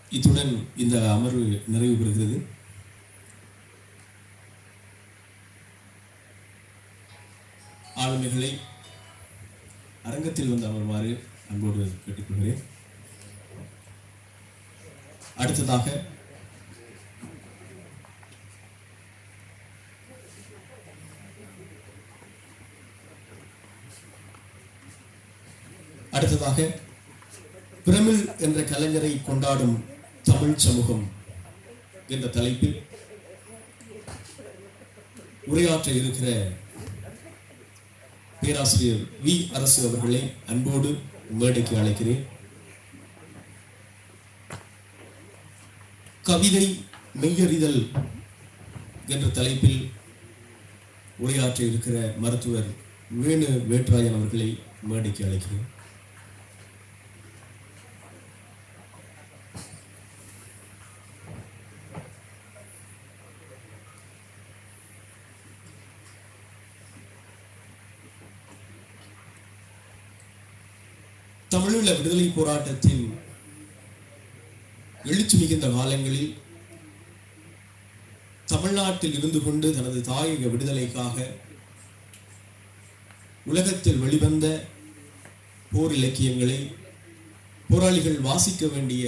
இத்துடன் இந்த அமர்வு நிறைவு பெறுகிறது ஆளுமைகளை அரங்கத்தில் வந்து அமருமாறு அன்போடு கேட்டுக்கொள்கிறேன் அடுத்ததாக அடுத்ததாக பிரமிழ் என்ற கலைஞரை கொண்டாடும் தமிழ் சமூகம் என்ற தலைப்பில் உரையாற்ற இருக்கிற பேராசிரியர் வி அரசு அவர்களை அன்போடு மேடைக்கு அழைக்கிறேன் கவிதை மெய்யறிதல் என்ற தலைப்பில் உரையாற்ற இருக்கிற மருத்துவர் வேணு வேட்ராயன் அவர்களை மேடைக்கு அழைக்கிறேன் தமிழீழ விடுதலை போராட்டத்தின் எழுச்சி மிகுந்த காலங்களில் தமிழ்நாட்டில் இருந்து கொண்டு தனது தாயக விடுதலைக்காக உலகத்தில் வெளிவந்த போர் இலக்கியங்களை போராளிகள் வாசிக்க வேண்டிய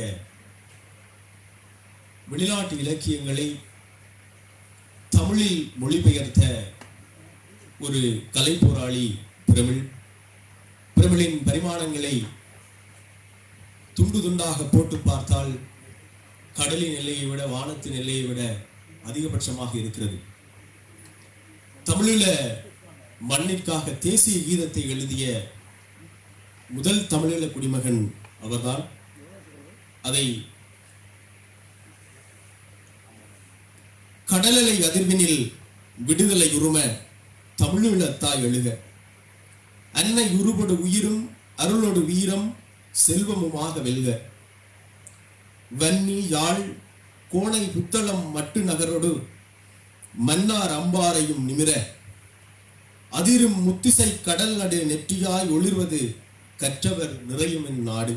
வெளிநாட்டு இலக்கியங்களை தமிழில் மொழிபெயர்த்த ஒரு கலை போராளி பிரமிழ் பிரமிழின் பரிமாணங்களை துண்டு துண்டாக போட்டு பார்த்தால் கடலின் எல்லையை விட வானத்தின் எல்லையை விட அதிகபட்சமாக இருக்கிறது தமிழில மண்ணிற்காக தேசிய கீதத்தை எழுதிய முதல் தமிழீழ குடிமகன் அவர்தான் அதை கடலலை அதிர்வினில் விடுதலை உரும தமிழீழத்தாய் எழுக அன்னை உருபடு உயிரும் அருளோடு வீரம் செல்வமுமாக வெல்க வன்னி யாழ் கோணை புத்தளம் மட்டு நகரோடு மன்னார் அம்பாரையும் நிமிர அதிரும் முத்திசை கடல் நடு நெற்றியாய் ஒளிர்வது கற்றவர் நிறையும் என் நாடு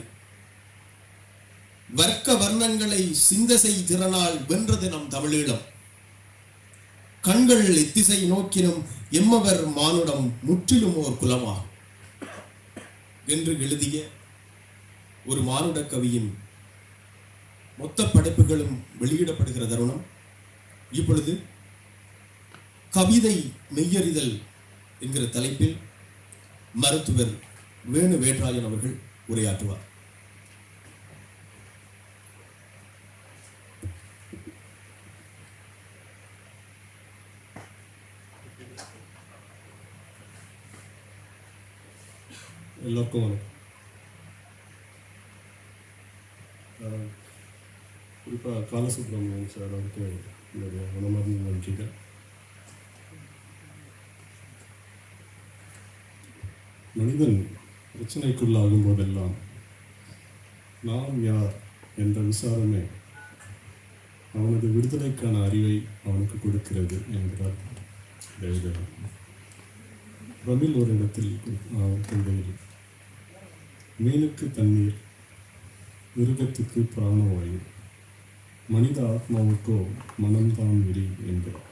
வர்க்க வர்ணங்களை சிந்தசை திறனால் வென்றது நம் தமிழீழம் கண்கள் எத்திசை நோக்கினும் எம்மவர் மானுடம் முற்றிலும் ஓர் குலமா என்று எழுதிய ஒரு மானுட கவியின் மொத்த படைப்புகளும் வெளியிடப்படுகிற தருணம் இப்பொழுது கவிதை மெய்யறிதல் என்கிற தலைப்பில் மருத்துவர் வேணு வேட்ராயன் அவர்கள் உரையாற்றுவார் எல்லாருக்கும் வணக்கம் ஆஹ் குறிப்பாக காலசுப்ரமணியன் சார் அவருக்கு என்னுடைய மனமார்ந்த நன்றிகள் மனிதன் பிரச்சனைக்குள்ளாகும் போதெல்லாம் நாம் யார் என்ற விசாரணை அவனது விடுதலைக்கான அறிவை அவனுக்கு கொடுக்கிறது என்கிறார் தேவதேவன் ரபில் ஒரு இடத்தில் ஆஹ், கொள்கையில் மீனுக்கு தண்ணீர் மிருகத்துக்கு பிராணவாயு மனித ஆத்மாவுக்கோ மனம்தான் விரி என்கிறார்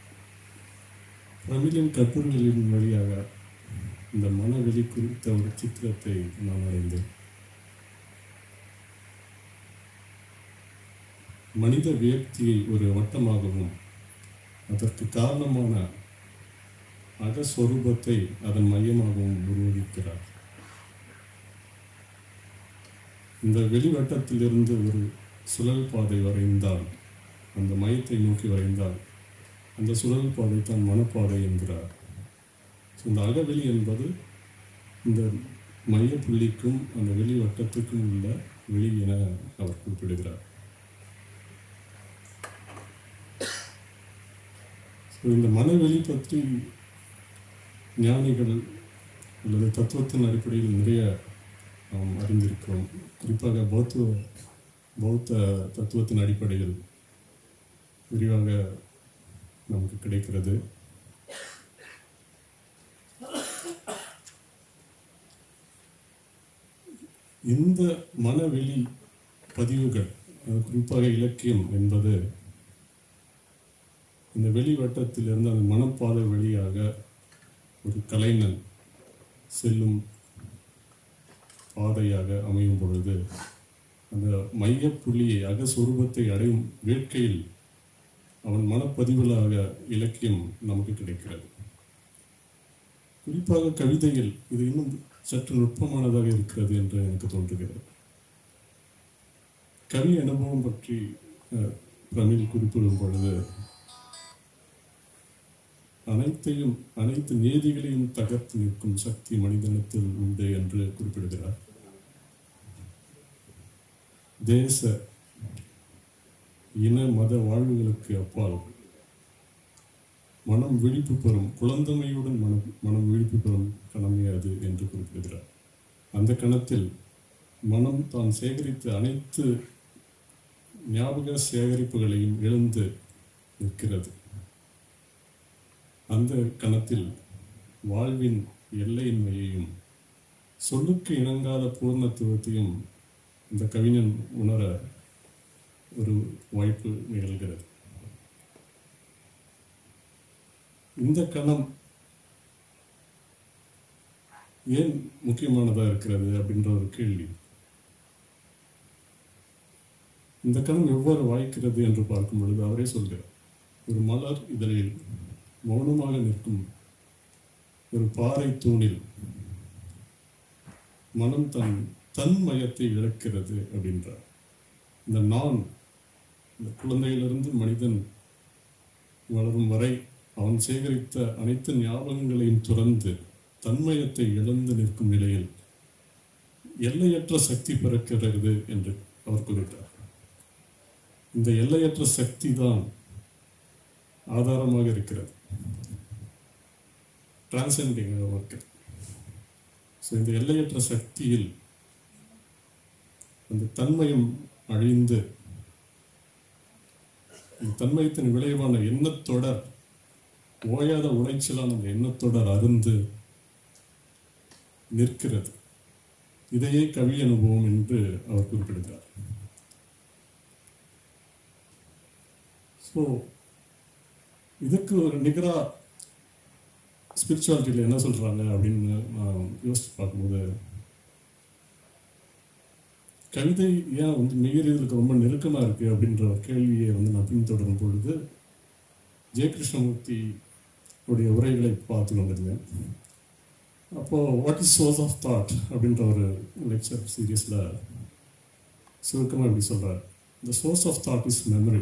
ரபிலின் கட்டுரைகளின் வழியாக இந்த மனவெளி குறித்த ஒரு சித்திரத்தை நான் அறிந்தேன் மனித வியக்தியை ஒரு வட்டமாகவும் அதற்கு காரணமான அகஸ்வரூபத்தை அதன் மையமாகவும் உருவகிக்கிறார் இந்த வெளிவட்டத்திலிருந்து ஒரு சுழல் பாதை வரைந்தால் அந்த மையத்தை நோக்கி வரைந்தால் அந்த சுழல் பாதை தான் மனப்பாதை என்கிறார் ஸோ இந்த அகவெளி என்பது இந்த மைய புள்ளிக்கும் அந்த வெளி வட்டத்துக்கும் உள்ள வெளி என அவர் குறிப்பிடுகிறார் ஸோ இந்த மனவெளி பற்றி ஞானிகள் அல்லது தத்துவத்தின் அடிப்படையில் நிறைய நாம் அறிந்திருக்கிறோம் குறிப்பாக பௌத்த பௌத்த தத்துவத்தின் அடிப்படையில் விரிவாக நமக்கு கிடைக்கிறது இந்த மனவெளி பதிவுகள் அது குறிப்பாக இலக்கியம் என்பது இந்த வெளிவட்டத்திலிருந்து அந்த மனப்பாதை வழியாக ஒரு கலைஞன் செல்லும் பாதையாக அமையும் பொழுது அந்த மையப்புள்ளியை அகஸ்வரூபத்தை அடையும் வேட்கையில் அவன் மனப்பதிவுகளாக இலக்கியம் நமக்கு கிடைக்கிறது குறிப்பாக கவிதையில் இது இன்னும் சற்று நுட்பமானதாக இருக்கிறது என்று எனக்கு தோன்றுகிறது கவி அனுபவம் பற்றி அஹ், பிரமிழ் குறிப்பிடும் பொழுது அனைத்தையும் அனைத்து நீதிகளையும் தகர்த்து நிற்கும் சக்தி மனிதனத்தில் உண்டு என்று குறிப்பிடுகிறார் தேச இன மத வாழ்வுகளுக்கு அப்பால் மனம் விழிப்பு பெறும் குழந்தமையுடன் மனம் மனம் விழிப்பு பெறும் கணமே அது என்று குறிப்பிடுகிறார் அந்த கணத்தில் மனம் தான் சேகரித்த அனைத்து ஞாபக சேகரிப்புகளையும் இழந்து நிற்கிறது அந்த கணத்தில் வாழ்வின் எல்லையின்மையையும் சொல்லுக்கு இணங்காத பூர்ணத்துவத்தையும் இந்த கவிஞன் உணர ஒரு வாய்ப்பு நிகழ்கிறது இந்த கணம் ஏன் முக்கியமானதாக இருக்கிறது அப்படின்ற ஒரு கேள்வி இந்த கணம் எவ்வாறு வாய்க்கிறது என்று பார்க்கும் பொழுது அவரே சொல்கிறார் ஒரு மலர் இதழில் மௌனமாக நிற்கும் ஒரு பாறை தூணில் மனம் தன் தன்மயத்தை இழக்கிறது அப்படின்றார் இந்த நான் இந்த குழந்தையிலிருந்து மனிதன் வளரும் வரை அவன் சேகரித்த அனைத்து ஞாபகங்களையும் துறந்து தன்மயத்தை இழந்து நிற்கும் நிலையில் எல்லையற்ற சக்தி பிறக்கிறது என்று அவர் கூறுகிறார் இந்த எல்லையற்ற சக்தி தான் ஆதாரமாக இருக்கிறது டிரான்செண்டிங் ஒர்க்கு ஸோ இந்த எல்லையற்ற சக்தியில் அந்த தன்மயம் அழிந்து இந்த தன்மயத்தின் விளைவான எண்ணத்தொடர் ஓயாத உளைச்சலான அந்த எண்ணத்தொடர் அருந்து நிற்கிறது இதையே கவி அனுபவம் என்று அவர் குறிப்பிடுகிறார் ஸோ இதுக்கு ஒரு நிகரா ஸ்பிரிச்சுவாலிட்டியில் என்ன சொல்றாங்க அப்படின்னு நான் யோசிச்சு பார்க்கும்போது கவிதை ஏன் வந்து மெய்யறிதலுக்கு ரொம்ப நெருக்கமா இருக்கு அப்படின்ற ஒரு கேள்வியை வந்து நான் பின்தொடரும் பொழுது ஜெய கிருஷ்ணமூர்த்தி உடைய உரைகளை பார்த்து கொண்டிருந்தேன் அப்போ what is source of thought அப்படின்ற ஒரு லெக்சர் சீரியஸில் சுருக்கமாக இப்படி சொல்றார் the source of thought is memory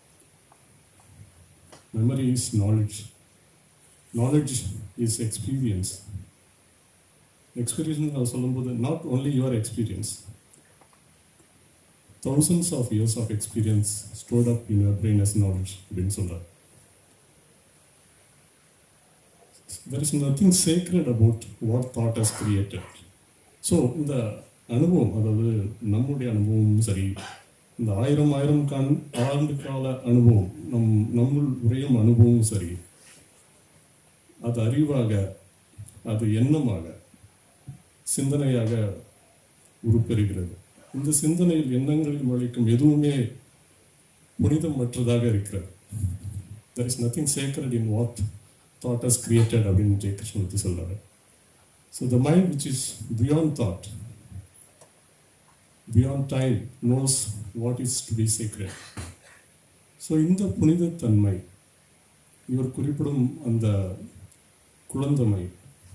memory is knowledge knowledge is experience experience நான் சொல்லும்போது not only your experience thousands of years of experience stored up in your brain as knowledge அப்படின்னு சொல்றார் there is nothing sacred about what thought has created so இந்த அனுபவம் அதாவது நம்முடைய அனுபவமும் சரி இந்த ஆயிரம் ஆயிரம் கான் ஆண்டு கால அனுபவம் நம் நம்முள் உரையும் அனுபவமும் சரி அது அறிவாக அது எண்ணமாக சிந்தனையாக உருப்பெறுகிறது இந்த சிந்தனையில் எண்ணங்களில் முளைக்கும் எதுவுமே புனிதமற்றதாக இருக்கிறது there is nothing sacred in what thought has created அப்படின்னு ஜெய கிருஷ்ணமூர்த்தி சொல்றாரு so the mind which is beyond thought beyond time knows what is to be secret so இந்த புனிதத்தன்மை இவர் குறிப்பிடும் அந்த குழந்தமை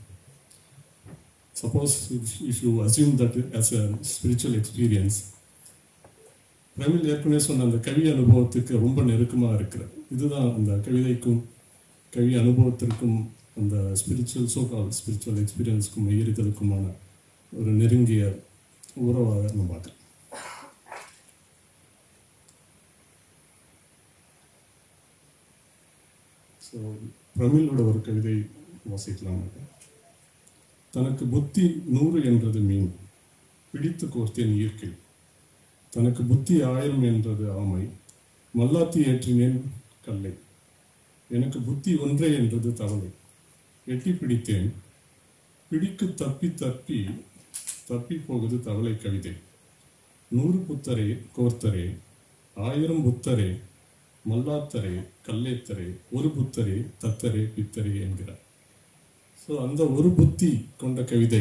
suppose if, if you assume that as a spiritual experience பிரமிழ் ஏற்கனவே சொன்ன அந்த கவி அனுபவத்துக்கு ரொம்ப நெருக்கமாக இருக்கிறது இதுதான் அந்த கவிதைக்கும் கவி அனுபவத்திற்கும் அந்த ஸ்பிரிச்சுவல் சோகால் ஸ்பிரிச்சுவல் எக்ஸ்பீரியன்ஸ்க்கும் மெய்யறிதலுக்குமான ஒரு நெருங்கிய உறவாக நம்ம பார்க்கலாம் ஸோ பிரமிழோட ஒரு கவிதை வாசிக்கலாம் தனக்கு புத்தி நூறு என்றது மீன் பிடித்து கோர்த்தேன் ஈர்க்கை தனக்கு புத்தி ஆயிரம் என்றது ஆமை மல்லாத்தி ஏற்றினேன் கல்லை எனக்கு புத்தி ஒன்றே என்றது தவளை எட்டி பிடித்தேன் பிடிக்கு தப்பி தப்பி தப்பி போகுது தவளை கவிதை நூறு புத்தரே கோர்த்தரே ஆயிரம் புத்தரே மல்லாத்தரே கல்லேத்தரே ஒரு புத்தரே தத்தரே பித்தரே என்கிறார் ஸோ அந்த ஒரு புத்தி கொண்ட கவிதை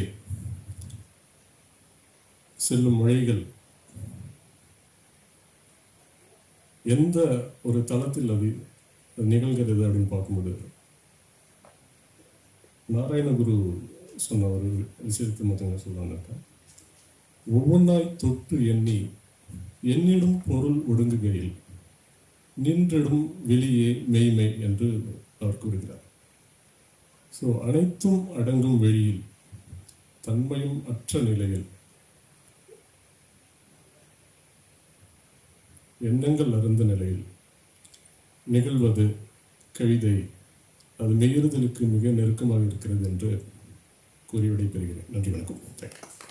செல்லும் மொழிகள் எந்த ஒரு தளத்தில் அது அது நிகழ்கிறது அப்படின்னு பார்க்கும்போது நாராயணகுரு சொன்ன ஒரு விஷயத்தை மட்டும் சொல்லலாம்னாக்கா ஒவ்வொன்றாய் தொட்டு எண்ணி என்னிடும் பொருள் ஒடுங்குகையில் நின்றிடும் வெளியே மெய்மை என்று அவர் கூறுகிறார் ஸோ அனைத்தும் அடங்கும் வெளியில் தன்மையும் அற்ற நிலையில் எண்ணங்கள் அருந்த நிலையில் நிகழ்வது கவிதை அது மெய்யுறுதலுக்கு மிக நெருக்கமாக இருக்கிறது என்று கூறி விடைபெறுகிறேன் நன்றி வணக்கம் தேங்க்யூ